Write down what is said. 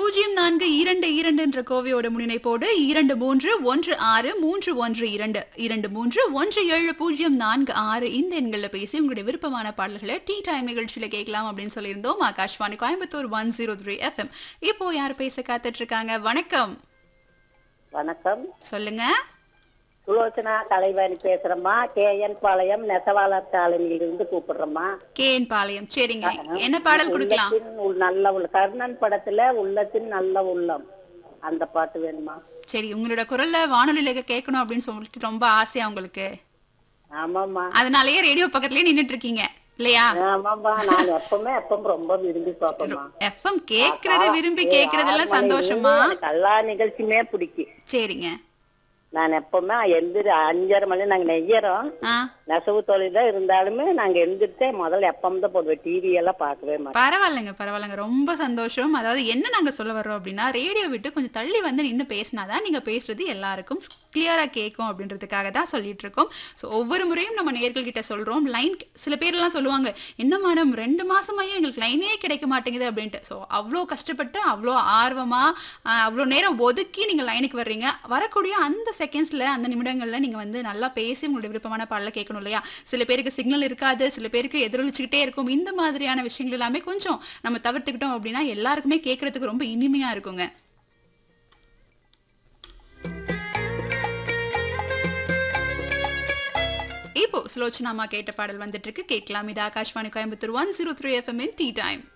பூஜ்ஜியம் நான்கு இரண்டு இரண்டு என்ற கோவையோட முன்னிணைப்போடு இரண்டு மூன்று ஒன்று ஆறு மூன்று ஒன்று இரண்டு இரண்டு மூன்று ஒன்று ஏழு பூஜ்ஜியம் நான்கு ஆறு இந்த எண்களில் பேசி உங்களுடைய விருப்பமான பாடல்களை டீ டைம் நிகழ்ச்சியில கேட்கலாம் அப்படின்னு சொல்லியிருந்தோம் Akashvani Coimbatore one zero three F M இப்போ யார் பேச காத்துட்டு இருக்காங்க வணக்கம் வணக்கம் சொல்லுங்க சுலோச்சனா கலைவாணி பேசுறேம்மா கேஎன் பாளையம் நெசவாளர் காலனியிலிருந்து கூப்பிடுறேம்மா கேஎன் பாளையம் சரிங்க என்ன பாடல் கொடுக்கலாம் உள்ளத்தின் உள் நல்ல உள்ள கர்ணன் படத்துல உள்ளத்தின் நல்ல உள்ளம் அந்த பாட்டு வேணுமா சரி உங்களோட குரல்ல வானொலியில கேட்கணும் அப்படின்னு சொல்லிட்டு ரொம்ப ஆசையா உங்களுக்கு ஆமாம்மா அதனாலயே ரேடியோ பக்கத்துலயே நின்னுட்டு இருக்கீங்க இல்லையா ஆமாம்மா நான் எப்பவுமே எப்பவும் ரொம்ப விரும்பி பார்ப்பேம்மா எஃப்எம் கேக்குறத விரும்பி கேக்குறதெல்லாம் சந்தோஷமா எனக்கு எல்லா நிகழ்ச்சியுமே பிடிக்கும் சரிங்க நான் எப்பவுமே எந்திரி அஞ்சரை மணி நாங்க நெய்யறோம் ஆ நெசவு தொழில் தான் இருந்தாலுமே நாங்க எந்திரிச்சே முதல்ல எப்பவும் தான் போடுவேன் டிவி எல்லாம் பார்க்கவே மாட்டேன் பரவாயில்லைங்க பரவாயில்லைங்க ரொம்ப சந்தோஷம் அதாவது என்ன நாங்க சொல்ல வர்றோம் அப்படின்னா ரேடியோ விட்டு கொஞ்சம் தள்ளி வந்து நின்று பேசினாதான் நீங்க பேசுறது எல்லாருக்கும் கிளியரா கேட்கும் அப்படின்றதுக்காக தான் சொல்லிட்டு இருக்கோம் ஸோ ஒவ்வொரு முறையும் நம்ம நேர்கள் கிட்ட சொல்றோம் லைன் சில பேர்லாம் சொல்லுவாங்க என்ன மேடம் ரெண்டு மாசமாயும் எங்களுக்கு லைனே கிடைக்க மாட்டேங்குது அப்படின்ட்டு ஸோ அவ்வளோ கஷ்டப்பட்டு அவ்வளோ ஆர்வமா ஆஹ், அவ்வளோ நேரம் ஒதுக்கி நீங்க லைனுக்கு வர்றீங்க வரக்கூடிய அந்த செகண்ட்ஸ்ல அந்த நிமிடங்கள்ல நீங்க வந்து நல்லா பேசி உங்களுடைய விருப்பமான பாடல கேட்கணும் இல்லையா சில பேருக்கு சிக்னல் இருக்காது சில பேருக்கு எதிரொலிச்சுக்கிட்டே இருக்கும் இந்த மாதிரியான விஷயங்கள் எல்லாமே கொஞ்சம் நம்ம தவிர்த்துக்கிட்டோம் அப்படின்னா எல்லாருக்குமே கேட்கறதுக்கு ரொம்ப இனிமையா இருக்குங்க இப்போ சுலோச்சனாமா கேட்ட பாடல் வந்துட்டு இருக்கு கேட்கலாம் இது Akashvani Coimbatore one zero three F M tea time